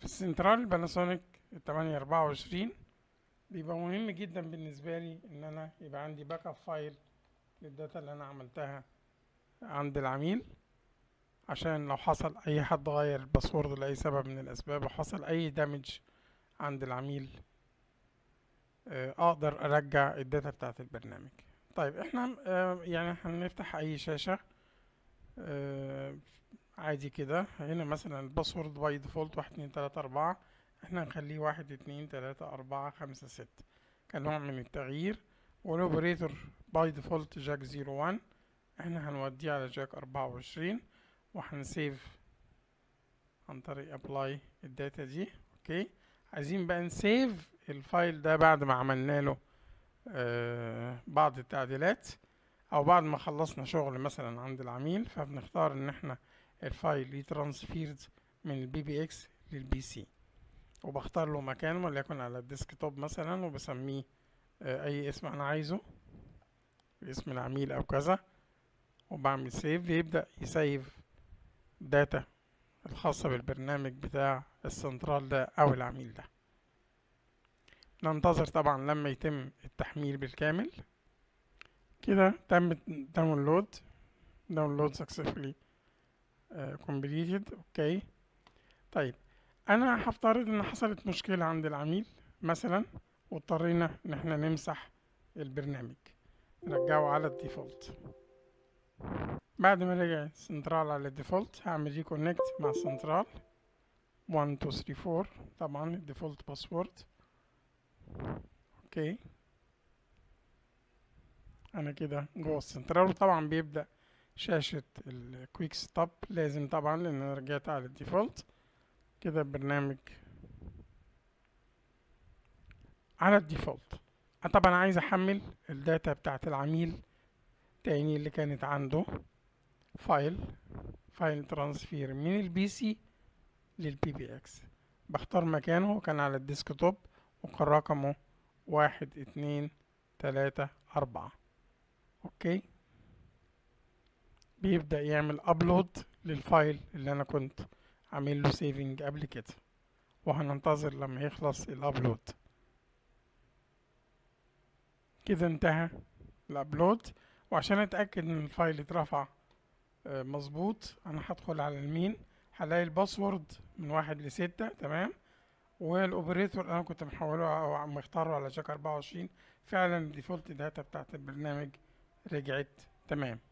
السنترال باناسونيك التمانية أربعة وعشرين بيبقى مهم جدا بالنسبة لي إن أنا يبقى عندي باك اب فايل للداتا اللي أنا عملتها عند العميل عشان لو حصل أي حد غير الباسورد لأي سبب من الأسباب وحصل أي دامج عند العميل آه، أقدر أرجع الداتا بتاعة البرنامج طيب احنا آه، يعني هنفتح أي شاشة آه، عادي كده هنا مثلا الباسورد باي ديفولت واحد اتنين تلاتة أربعة احنا نخليه واحد اتنين تلاتة أربعة خمسة ستة كنوع من التغيير والأوبريتور باي ديفولت جاك زيرو وان احنا هنوديه على جاك أربعة وعشرين وهنسيف عن طريق ابلاي الداتا دي اوكي عايزين بقى نسيف الفايل ده بعد ما عملنا له آه بعض التعديلات او بعد ما خلصنا شغل مثلا عند العميل فبنختار ان احنا الفايل يترانسفيرد من البي بي اكس للبي سي وبختار له مكان وليكن على الديسكتوب مثلا وبسميه آه اي اسم انا عايزه اسم العميل او كذا وبعمل سيف يبدأ يسيف داتا الخاصة بالبرنامج بتاع السنترال ده أو العميل ده ننتظر طبعا لما يتم التحميل بالكامل كده تم داونلود داونلود successfully completed اوكي طيب انا هفترض ان حصلت مشكلة عند العميل مثلا واضطرينا ان احنا نمسح البرنامج نرجعه على الديفولت بعد ما رجع سنترال على الديفولت هعمل ريكونكت مع سنترال 1 2 3 4 طبعا الديفولت باسورد اوكي انا كده جوه السنترال وطبعا بيبدأ شاشة الكويك ستوب لازم طبعا لان انا رجعت على الديفولت كده البرنامج على الديفولت طبعا عايز احمل الداتا بتاعت العميل تاني اللي كانت عنده فايل فايل ترانسفير من البي سي للبي بي اكس بختار مكانه كان على الديسكتوب وكان رقمه واحد اتنين تلاتة أربعة أوكي بيبدأ يعمل أبلود للفايل اللي أنا كنت عامل له سيفنج قبل كده وهننتظر لما يخلص الأبلود كده انتهى الأبلود وعشان أتأكد إن الفايل اترفع آه، مظبوط أنا هدخل على المين هلاقي الباسورد من واحد لستة تمام والاوبريتور انا كنت محوله او مختاره على جاك 24 فعلا الديفولت داتا بتاعت البرنامج رجعت تمام